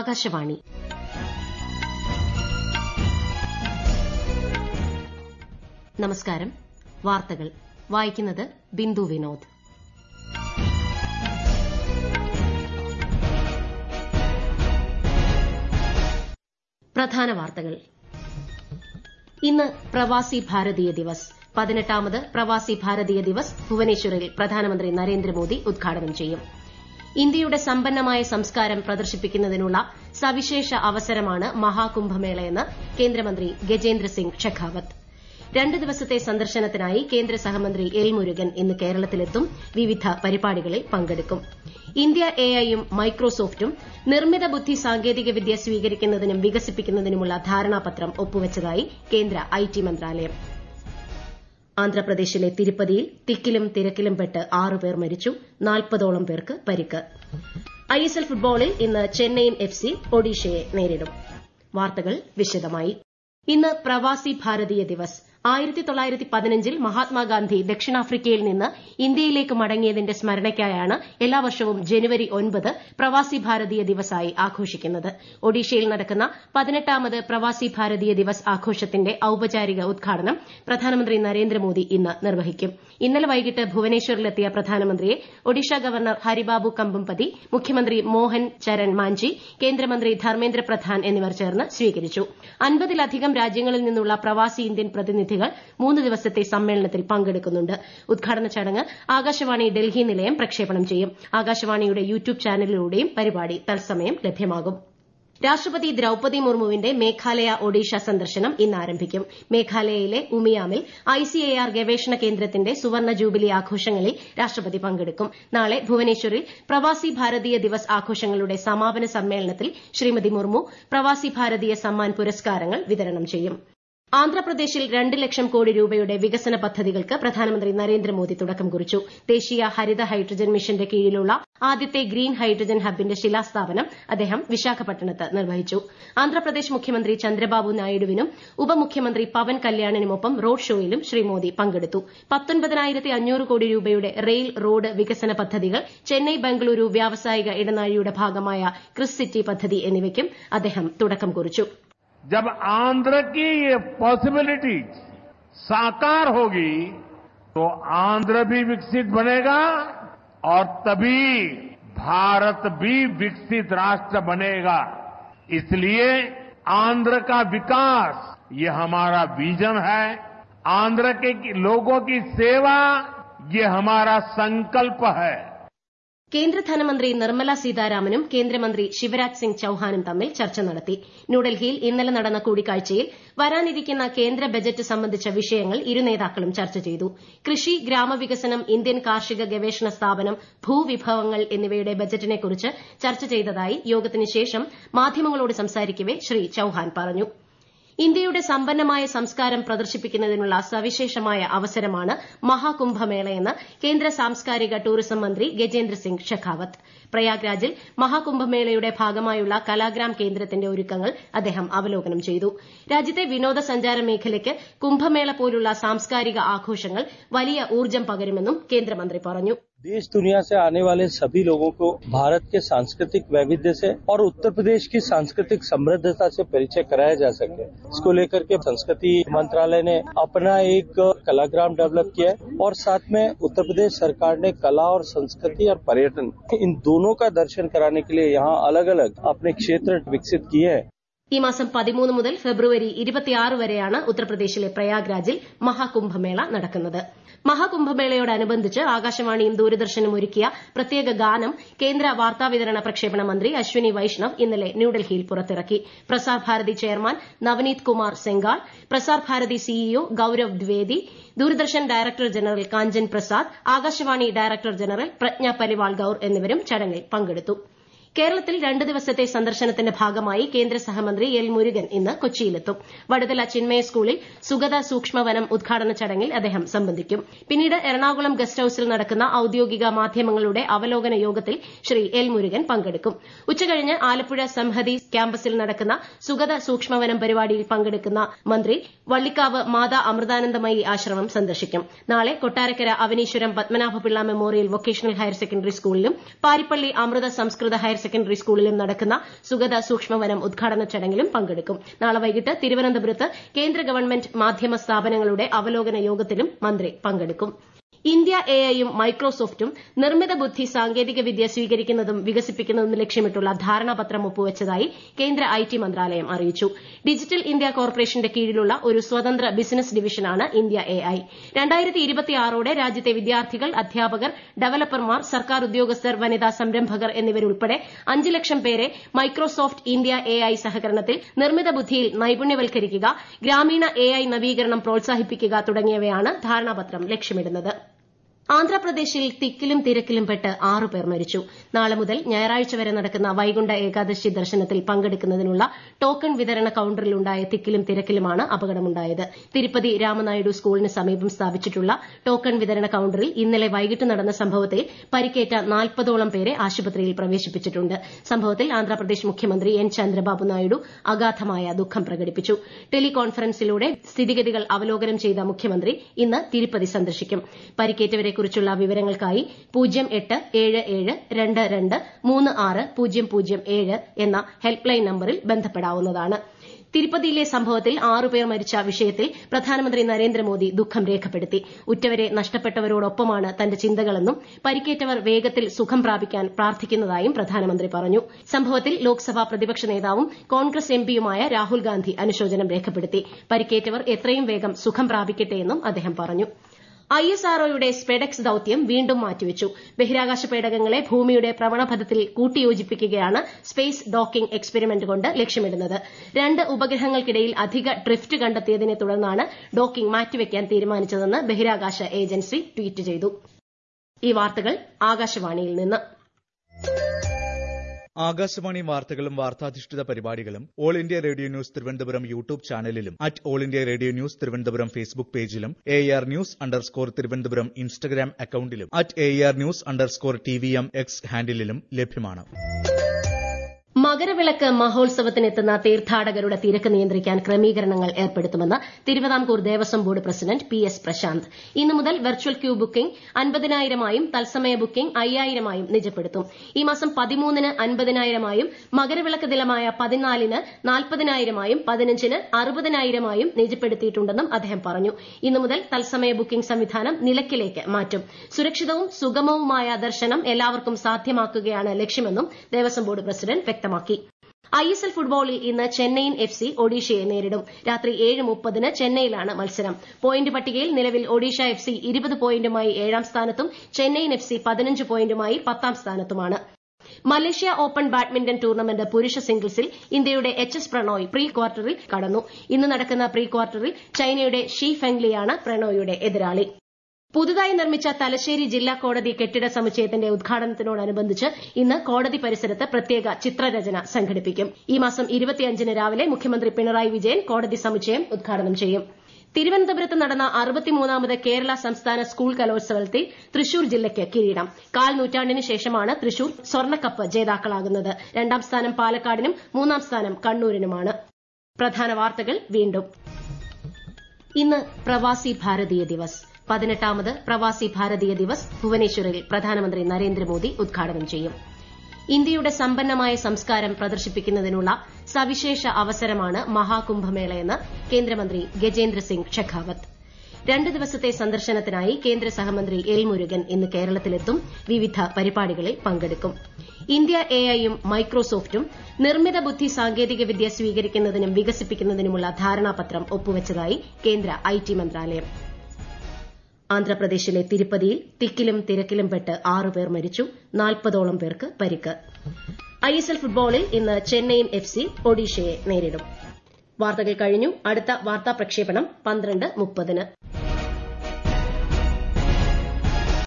ആകാശവാണി നമസ്കാരം വാർത്തകൾ വായിക്കുന്നത് ബിന്ദു വിനോദ് പ്രധാന വാർത്തകൾ ഇന്ന് പ്രവാസി ഭാരതീയ ദിവസ് പതിനെട്ടാമത് പ്രവാസി ഭാരതീയ ദിവസ് ഭുവനേശ്വറിൽ പ്രധാനമന്ത്രി നരേന്ദ്രമോദി ഉദ്ഘാടനം ചെയ്യും ഇന്ത്യയുടെ സമ്പന്നമായ സംസ്കാരം പ്രദർശിപ്പിക്കുന്നതിനുള്ള സവിശേഷ അവസരമാണ് മഹാകുംഭമേളയെന്ന് കേന്ദ്രമന്ത്രി ഗജേന്ദ്ര സിംഗ് ഷെഖാവത്ത് രണ്ട് ദിവസത്തെ സന്ദർശനത്തിനായി കേന്ദ്ര സഹമന്ത്രി എൽ മുരുകൻ ഇന്ന് കേരളത്തിലെത്തും വിവിധ പരിപാടികളിൽ പങ്കെടുക്കും ഇന്ത്യ എഐയും മൈക്രോസോഫ്റ്റും നിർമ്മിത ബുദ്ധി സാങ്കേതികവിദ്യ സ്വീകരിക്കുന്നതിനും വികസിപ്പിക്കുന്നതിനുമുള്ള ധാരണാപത്രം ഒപ്പുവച്ചതായി കേന്ദ്ര ഐടി മന്ത്രാലയം ആന്ധ്രാപ്രദേശിലെ തിരുപ്പതിയിൽ തിക്കിലും തിരക്കിലും പെട്ട് ആറുപേർ മരിച്ചു നാൽപ്പതോളം പേർക്ക് പരിക്ക് ഐഎസ്എൽ ഫുട്ബോളിൽ ഇന്ന് ചെന്നൈയിൻ എഫ് സി ഒഡീഷയെ നേരിടും വാർത്തകൾ വിശദമായി ഇന്ന് പ്രവാസി ഭാരതീയ ദിവസ് ആയിരത്തി തൊള്ളായിരത്തി പതിനഞ്ചിൽ മഹാത്മാഗാന്ധി ദക്ഷിണാഫ്രിക്കയിൽ നിന്ന് ഇന്ത്യയിലേക്ക് മടങ്ങിയതിന്റെ സ്മരണയ്ക്കായാണ് എല്ലാ വർഷവും ജനുവരി ഒൻപത് പ്രവാസി ഭാരതീയ ദിവസായി ആഘോഷിക്കുന്നത് ഒഡീഷയിൽ നടക്കുന്ന പതിനെട്ടാമത് പ്രവാസി ഭാരതീയ ദിവസ് ആഘോഷത്തിന്റെ ഔപചാരിക ഉദ്ഘാടനം പ്രധാനമന്ത്രി നരേന്ദ്രമോദി ഇന്ന് നിർവഹിക്കും ഇന്നലെ വൈകിട്ട് ഭുവനേശ്വറിലെത്തിയ പ്രധാനമന്ത്രിയെ ഒഡീഷ ഗവർണർ ഹരിബാബു കമ്പംപതി മുഖ്യമന്ത്രി മോഹൻ ചരൺ മാഞ്ചി കേന്ദ്രമന്ത്രി ധർമ്മേന്ദ്ര പ്രധാൻ എന്നിവർ ചേർന്ന് സ്വീകരിച്ചു അൻപതിലധികം രാജ്യങ്ങളിൽ നിന്നുള്ള പ്രവാസി ഇന്ത്യൻ പ്രതിനിധികൾ മൂന്ന് ദിവസത്തെ സമ്മേളനത്തിൽ പങ്കെടുക്കുന്നുണ്ട് ഉദ്ഘാടന ചടങ്ങ് ആകാശവാണി ഡൽഹി നിലയം പ്രക്ഷേപണം ചെയ്യും ആകാശവാണിയുടെ യൂട്യൂബ് ചാനലിലൂടെയും പരിപാടി തത്സമയം ലഭ്യമാകും രാഷ്ട്രപതി ദ്രൌപതി മുർമുവിന്റെ മേഘാലയ ഒഡീഷ സന്ദർശനം ഇന്ന് ആരംഭിക്കും മേഘാലയയിലെ ഉമിയാമിൽ ഐസിഎആർ ഗവേഷണ കേന്ദ്രത്തിന്റെ സുവർണ ജൂബിലി ആഘോഷങ്ങളിൽ രാഷ്ട്രപതി പങ്കെടുക്കും നാളെ ഭുവനേശ്വറിൽ പ്രവാസി ഭാരതീയ ദിവസ് ആഘോഷങ്ങളുടെ സമാപന സമ്മേളനത്തിൽ ശ്രീമതി മുർമു പ്രവാസി ഭാരതീയ സമ്മാൻ പുരസ്കാരങ്ങൾ വിതരണം ചെയ്യും ആന്ധ്രാപ്രദേശിൽ രണ്ട് ലക്ഷം കോടി രൂപയുടെ വികസന പദ്ധതികൾക്ക് പ്രധാനമന്ത്രി നരേന്ദ്രമോദി തുടക്കം കുറിച്ചു ദേശീയ ഹരിത ഹൈഡ്രജൻ മിഷന്റെ കീഴിലുള്ള ആദ്യത്തെ ഗ്രീൻ ഹൈഡ്രജൻ ഹബിന്റെ ശിലാസ്ഥാപനം അദ്ദേഹം വിശാഖപട്ടണത്ത് നിർവഹിച്ചു ആന്ധ്രാപ്രദേശ് മുഖ്യമന്ത്രി ചന്ദ്രബാബു നായിഡുവിനും ഉപമുഖ്യമന്ത്രി പവൻ കല്യാണിനുമൊപ്പം റോഡ് ഷോയിലും ശ്രീ മോദി പങ്കെടുത്തു കോടി രൂപയുടെ റെയിൽ റോഡ് വികസന പദ്ധതികൾ ചെന്നൈ ബംഗളൂരു വ്യാവസായിക ഇടനാഴിയുടെ ഭാഗമായ ക്രിസ് സിറ്റി പദ്ധതി എന്നിവയ്ക്കും അദ്ദേഹം തുടക്കം കുറിച്ചു जब आंध्र की ये पॉसिबिलिटीज साकार होगी तो आंध्र भी विकसित बनेगा और तभी भारत भी विकसित राष्ट्र बनेगा इसलिए आंध्र का विकास ये हमारा विजन है आंध्र के लोगों की सेवा ये हमारा संकल्प है കേന്ദ്ര ധനമന്ത്രി നിർമ്മല സീതാരാമനും കേന്ദ്രമന്ത്രി ശിവരാജ് സിംഗ് ചൌഹാനും തമ്മിൽ ചർച്ച നടത്തി ന്യൂഡൽഹിയിൽ ഇന്നലെ നടന്ന കൂടിക്കാഴ്ചയിൽ വരാനിരിക്കുന്ന കേന്ദ്ര ബജറ്റ് സംബന്ധിച്ച വിഷയങ്ങൾ ഇരു നേതാക്കളും ചർച്ച ചെയ്തു കൃഷി ഗ്രാമവികസനം ഇന്ത്യൻ കാർഷിക ഗവേഷണ സ്ഥാപനം ഭൂവിഭവങ്ങൾ എന്നിവയുടെ ബജറ്റിനെക്കുറിച്ച് ചർച്ച ചെയ്തതായി യോഗത്തിന് ശേഷം മാധ്യമങ്ങളോട് സംസാരിക്കവെ ശ്രീ ചൌഹാൻ പറഞ്ഞു ഇന്ത്യയുടെ സമ്പന്നമായ സംസ്കാരം പ്രദർശിപ്പിക്കുന്നതിനുള്ള സവിശേഷമായ അവസരമാണ് മഹാകുംഭമേളയെന്ന് കേന്ദ്ര സാംസ്കാരിക ടൂറിസം മന്ത്രി ഗജേന്ദ്ര സിംഗ് ഷെഖാവത്ത് പ്രയാഗ്രാജിൽ മഹാകുംഭമേളയുടെ ഭാഗമായുള്ള കലാഗ്രാം കേന്ദ്രത്തിന്റെ ഒരുക്കങ്ങൾ അദ്ദേഹം അവലോകനം ചെയ്തു രാജ്യത്തെ വിനോദസഞ്ചാര മേഖലയ്ക്ക് കുംഭമേള പോലുള്ള സാംസ്കാരിക ആഘോഷങ്ങൾ വലിയ ഊർജ്ജം പകരുമെന്നും കേന്ദ്രമന്ത്രി പറഞ്ഞു देश दुनिया से आने वाले सभी लोगों को भारत के सांस्कृतिक वैविध्य से और उत्तर प्रदेश की सांस्कृतिक समृद्धता से परिचय कराया जा सके इसको लेकर के संस्कृति मंत्रालय ने अपना एक कलाग्राम डेवलप किया है और साथ में उत्तर प्रदेश सरकार ने कला और संस्कृति और पर्यटन इन दोनों का दर्शन कराने के लिए यहाँ अलग अलग अपने क्षेत्र विकसित किए हैं ഈ മാസം പതിമൂന്ന് മുതൽ ഫെബ്രുവരി ഇരുപത്തിയാറ് വരെയാണ് ഉത്തർപ്രദേശിലെ പ്രയാഗ്രാജിൽ മഹാകുംഭമേള നടക്കുന്നത് മഹാകുംഭമേളയോടനുബന്ധിച്ച് ആകാശവാണിയും ദൂരദർശനും ഒരുക്കിയ പ്രത്യേക ഗാനം കേന്ദ്ര വാർത്താവിതരണ പ്രക്ഷേപണ മന്ത്രി അശ്വനി വൈഷ്ണവ് ഇന്നലെ ന്യൂഡൽഹിയിൽ പുറത്തിറക്കി Prasar Bharati chairman Navneet Kumar Sehgal Prasar Bharati CEO Gaurav Dwivedi Doordarshan director general Kanchan Prasad Akashvani director general Pragya Paliwal Gaur എന്നിവരും ചടങ്ങിൽ പങ്കെടുത്തു കേരളത്തിൽ രണ്ട് ദിവസത്തെ സന്ദർശനത്തിന്റെ ഭാഗമായി കേന്ദ്ര സഹമന്ത്രി എൽ മുരുകൻ ഇന്ന് കൊച്ചിയിലെത്തും വടുതല ചിന്മയ സ്കൂളിൽ സുഗത സൂക്ഷ്മവനം ഉദ്ഘാടന ചടങ്ങിൽ അദ്ദേഹം സംബന്ധിക്കും പിന്നീട് എറണാകുളം ഗസ്റ്റ് ഹൌസിൽ നടക്കുന്ന ഔദ്യോഗിക മാധ്യമങ്ങളുടെ അവലോകന യോഗത്തിൽ ശ്രീ എൽ മുരുകൻ പങ്കെടുക്കും ഉച്ചകഴിഞ്ഞ് ആലപ്പുഴ സംഹതി ക്യാമ്പസിൽ നടക്കുന്ന സുഗത സൂക്ഷ്മവനം പരിപാടിയിൽ പങ്കെടുക്കുന്ന മന്ത്രി വള്ളിക്കാവ് മാതാ അമൃതാനന്ദമയി ആശ്രമം സന്ദർശിക്കും നാളെ Kottarakkara Avaneeswaram Padmanabhapillai memorial vocational higher secondary സ്കൂളിലും പാരിപ്പള്ളി അമൃത സംസ്കൃത ഹയർ സെക്കൻഡറി സ്കൂളിലും നടക്കുന്ന സുഗത സൂക്ഷ്മവനം ഉദ്ഘാടന ചടങ്ങിലും പങ്കെടുക്കും നാളെ വൈകിട്ട് തിരുവനന്തപുരത്ത് കേന്ദ്ര ഗവൺമെന്റ് മാധ്യമ സ്ഥാപനങ്ങളുടെ അവലോകന യോഗത്തിലും മന്ത്രി പങ്കെടുക്കും ഇന്ത്യ എഐയും മൈക്രോസോഫ്റ്റും നിർമ്മിത ബുദ്ധി സാങ്കേതിക വിദ്യ സ്വീകരിക്കുന്നതും വികസിപ്പിക്കുന്നതും ലക്ഷ്യമിട്ടുള്ള ധാരണാപത്രം ഒപ്പുവച്ചതായി കേന്ദ്ര ഐടി മന്ത്രാലയം അറിയിച്ചു ഡിജിറ്റൽ ഇന്ത്യ കോർപ്പറേഷന്റെ കീഴിലുള്ള ഒരു സ്വതന്ത്ര ബിസിനസ് ഡിവിഷനാണ് ഇന്ത്യ എഐ ോടെ രാജ്യത്തെ വിദ്യാർത്ഥികൾ അധ്യാപകർ ഡെവലപ്പർമാർ സർക്കാർ ഉദ്യോഗസ്ഥർ വനിതാ സംരംഭകർ എന്നിവരുൾപ്പെടെ അഞ്ച് ലക്ഷം പേരെ മൈക്രോസോഫ്റ്റ് ഇന്ത്യ എഐ സഹകരണത്തിൽ നിർമ്മിത ബുദ്ധിയിൽ നൈപുണ്യവൽക്കരിക്കുക ഗ്രാമീണ എഐ നവീകരണം പ്രോത്സാഹിപ്പിക്കുക തുടങ്ങിയവയാണ് ധാരണാപത്രം ലക്ഷ്യമിടുന്നത് ആന്ധ്രാപ്രദേശിൽ തിക്കിലും തിരക്കിലും പെട്ട് ആറു പേർ മരിച്ചു നാളെ മുതൽ ഞായറാഴ്ച വരെ നടക്കുന്ന വൈകുണ്ഠ ഏകാദശി ദർശനത്തിൽ പങ്കെടുക്കുന്നതിനുള്ള ടോക്കൺ വിതരണ കൌണ്ടറിലുണ്ടായ തിക്കിലും തിരക്കിലുമാണ് അപകടമുണ്ടായത് തിരുപ്പതി രാമനായിഡു സ്കൂളിന് സമീപം സ്ഥാപിച്ചിട്ടുള്ള ടോക്കൺ വിതരണ കൌണ്ടറിൽ ഇന്നലെ വൈകിട്ട് നടന്ന സംഭവത്തിൽ പരിക്കേറ്റ നാൽപ്പതോളം പേരെ ആശുപത്രിയിൽ പ്രവേശിപ്പിച്ചിട്ടുണ്ട് സംഭവത്തിൽ ആന്ധ്രാപ്രദേശ് മുഖ്യമന്ത്രി എൻ ചന്ദ്രബാബു നായിഡു അഗാധമായ ദുഃഖം പ്രകടിപ്പിച്ചു ടെലികോൺഫറൻസിലൂടെ സ്ഥിതിഗതികൾ അവലോകനം ചെയ്ത മുഖ്യമന്ത്രി ഇന്ന് തിരുപ്പതി സന്ദർശിക്കും പരിക്കേറ്റവരെക്കുറിച്ചുള്ള വിവരങ്ങൾക്കായി പൂജ്യം എട്ട് ഏഴ് ഏഴ് രണ്ട് രണ്ട് മൂന്ന് ആറ് പൂജ്യം പൂജ്യം ഏഴ് എന്ന ഹെൽപ്പ് ലൈൻ നമ്പറിൽ ബന്ധപ്പെടാവുന്നതാണ് തിരുപ്പതിയിലെ സംഭവത്തിൽ ആറുപേർ മരിച്ച വിഷയത്തിൽ പ്രധാനമന്ത്രി നരേന്ദ്രമോദി ദുഃഖം രേഖപ്പെടുത്തി ഉറ്റവരെ നഷ്ടപ്പെട്ടവരോടൊപ്പമാണ് തന്റെ ചിന്തകളെന്നും പരിക്കേറ്റവർ വേഗത്തിൽ സുഖം പ്രാപിക്കാൻ പ്രാർത്ഥിക്കുന്നതായും പ്രധാനമന്ത്രി പറഞ്ഞു സംഭവത്തിൽ ലോക്സഭാ പ്രതിപക്ഷ നേതാവും കോൺഗ്രസ് എംപിയുമായ രാഹുൽ ഗാന്ധി അനുശോചനം രേഖപ്പെടുത്തി പരിക്കേറ്റവർ എത്രയും വേഗം സുഖം പ്രാപിക്കട്ടെയെന്നും അദ്ദേഹം പറഞ്ഞു ഐ എസ് ആർഒയുടെ സ്പെഡെക്സ് ദൌത്യം വീണ്ടും മാറ്റിവച്ചു ബഹിരാകാശ പേടകങ്ങളെ ഭൂമിയുടെ ഭ്രമണപഥത്തിൽ കൂട്ടിയോജിപ്പിക്കുകയാണ് സ്പേസ് ഡോക്കിംഗ് എക്സ്പെരിമെന്റ് കൊണ്ട് ലക്ഷ്യമിടുന്നത് രണ്ട് ഉപഗ്രഹങ്ങൾക്കിടയിൽ അധിക ഡ്രിഫ്റ്റ് കണ്ടെത്തിയതിനെ തുടർന്നാണ് ഡോക്കിംഗ് മാറ്റിവെക്കാൻ തീരുമാനിച്ചതെന്ന് ബഹിരാകാശ ഏജൻസി ട്വീറ്റ് ചെയ്തു ഈ വാർത്തകൾ ആകാശവാണിയിൽ നിന്ന് ആകാശവാണി വാർത്തകളും വാർത്താധിഷ്ഠിത പരിപാടികളും all India radio news Thiruvananthapuram YouTube ചാനലിലും at all India radio news Thiruvananthapuram Facebook പേജിലും A R news underscore Thiruvananthapuram Instagram അക്കൌണ്ടിലും at A R news underscore T V M X ഹാൻഡിലും ലഭ്യമാണ് മകരവിളക്ക് മഹോത്സവത്തിനെത്തുന്ന തീർത്ഥാടകരുടെ തിരക്ക് നിയന്ത്രിക്കാൻ ക്രമീകരണങ്ങൾ ഏർപ്പെടുത്തുമെന്ന് Thiruvithamkoor Devaswom board president P S Prashanth ഇന്നു മുതൽ വെർച്വൽ ക്യൂ ബുക്കിംഗ് അൻപതിനായിരമായും തത്സമയ ബുക്കിംഗ് അയ്യായിരമായും നിജപ്പെടുത്തും ഈ മാസം പതിമൂന്നിന് അൻപതിനായിരമായും മകരവിളക്ക് ദിനമായ പതിനാലിന് നാൽപ്പതിനായിരമായും പതിനഞ്ചിന് അറുപതിനായിരമായും നിജപ്പെടുത്തിയിട്ടുണ്ടെന്നും അദ്ദേഹം പറഞ്ഞു ഇന്നു മുതൽ തത്സമയ ബുക്കിംഗ് സംവിധാനം നിലയ്ക്കലേക്ക് മാറ്റും സുരക്ഷിതവും സുഗമവുമായ ദർശനം എല്ലാവർക്കും സാധ്യമാക്കുകയാണ് ലക്ഷ്യമെന്നും ദേവസ്വം ബോർഡ് പ്രസിഡന്റ് വ്യക്തമാക്കി ഐ എസ് എൽ ഫുട്ബോളിൽ ഇന്ന് ചെന്നൈയിൻ എഫ് സി ഒഡീഷയെ നേരിടും രാത്രി ഏഴ് മുപ്പതിന് ചെന്നൈയിലാണ് മത്സരം പോയിന്റ് പട്ടികയിൽ നിലവിൽ ഒഡീഷ എഫ് സി ഇരുപത് പോയിന്റുമായി ഏഴാം സ്ഥാനത്തും ചെന്നൈയിൻ എഫ് സി പതിനഞ്ച് പോയിന്റുമായി പത്താം സ്ഥാനത്തുമാണ് മലേഷ്യ ഓപ്പൺ ബാഡ്മിന്റൺ ടൂർണമെന്റ് പുരുഷ സിംഗിൾസിൽ ഇന്ത്യയുടെ എച്ച് എസ് പ്രണോയ് പ്രീ ക്വാർട്ടറിൽ കടന്നു ഇന്ന് നടക്കുന്ന പ്രീ ക്വാർട്ടറിൽ ചൈനയുടെ ഷീ ഫെങ്ലിയാണ് പ്രണോയുടെ എതിരാളി പുതുതായി നിർമ്മിച്ച തലശ്ശേരി ജില്ലാ കോടതി കെട്ടിട സമുച്ചയത്തിന്റെ ഉദ്ഘാടനത്തോടനുബന്ധിച്ച് ഇന്ന് കോടതി പരിസരത്ത് പ്രത്യേക ചിത്രരചന സംഘടിപ്പിക്കും ഈ മാസം ഇരുപത്തിയഞ്ചിന് രാവിലെ മുഖ്യമന്ത്രി പിണറായി വിജയൻ കോടതി സമുച്ചയം ഉദ്ഘാടനം ചെയ്യും തിരുവനന്തപുരത്ത് നടന്ന അറുപത്തിമൂന്നാമത് കേരള സംസ്ഥാന സ്കൂൾ കലോത്സവത്തിൽ തൃശൂർ ജില്ലയ്ക്ക് കിരീടം കാൽ നൂറ്റാണ്ടിന് ശേഷമാണ് തൃശൂർ സ്വർണ്ണക്കപ്പ് ജേതാക്കളാകുന്നത് രണ്ടാം സ്ഥാനം പാലക്കാടിനും മൂന്നാം സ്ഥാനം കണ്ണൂരിനുമാണ് പ്രധാന വാർത്തകൾ വീണ്ടും ഇന്ന് പ്രവാസി ഭാരതീയ ദിവസ് പതിനെട്ടാമത് പ്രവാസി ഭാരതീയ ദിവസ് ഭുവനേശ്വറിൽ പ്രധാനമന്ത്രി നരേന്ദ്രമോദി ഉദ്ഘാടനം ചെയ്യും ഇന്ത്യയുടെ സമ്പന്നമായ സംസ്കാരം പ്രദർശിപ്പിക്കുന്നതിനുള്ള സവിശേഷ അവസരമാണ് മഹാകുംഭമേളയെന്ന് കേന്ദ്രമന്ത്രി ഗജേന്ദ്ര സിംഗ് ഷെഖാവത്ത് രണ്ട് ദിവസത്തെ സന്ദർശനത്തിനായി കേന്ദ്ര സഹമന്ത്രി എൽ മുരുകൻ ഇന്ന് കേരളത്തിലെത്തും വിവിധ പരിപാടികളിൽ പങ്കെടുക്കും ഇന്ത്യ എഐയും മൈക്രോസോഫ്റ്റും നിർമ്മിത ബുദ്ധി സാങ്കേതികവിദ്യ സ്വീകരിക്കുന്നതിനും വികസിപ്പിക്കുന്നതിനുമുള്ള ധാരണാപത്രം ഒപ്പുവച്ചതായി കേന്ദ്ര ഐടി മന്ത്രാലയം ആന്ധ്രാപ്രദേശിലെ തിരുപ്പതിയിൽ തിക്കിലും തിരക്കിലും പെട്ട് ആറുപേർ മരിച്ചു നാൽപ്പതോളം പേർക്ക് പരിക്ക് ഐഎസ്എൽ ഫുട്ബോളിൽ ഇന്ന് ചെന്നൈയിൻ എഫ് സി ഒഡീഷയെ നേരിടും വാർത്തകൾ കഴിഞ്ഞു അടുത്ത വാർത്താ പ്രക്ഷേപണം പന്ത്രണ്ട് മുപ്പതിന്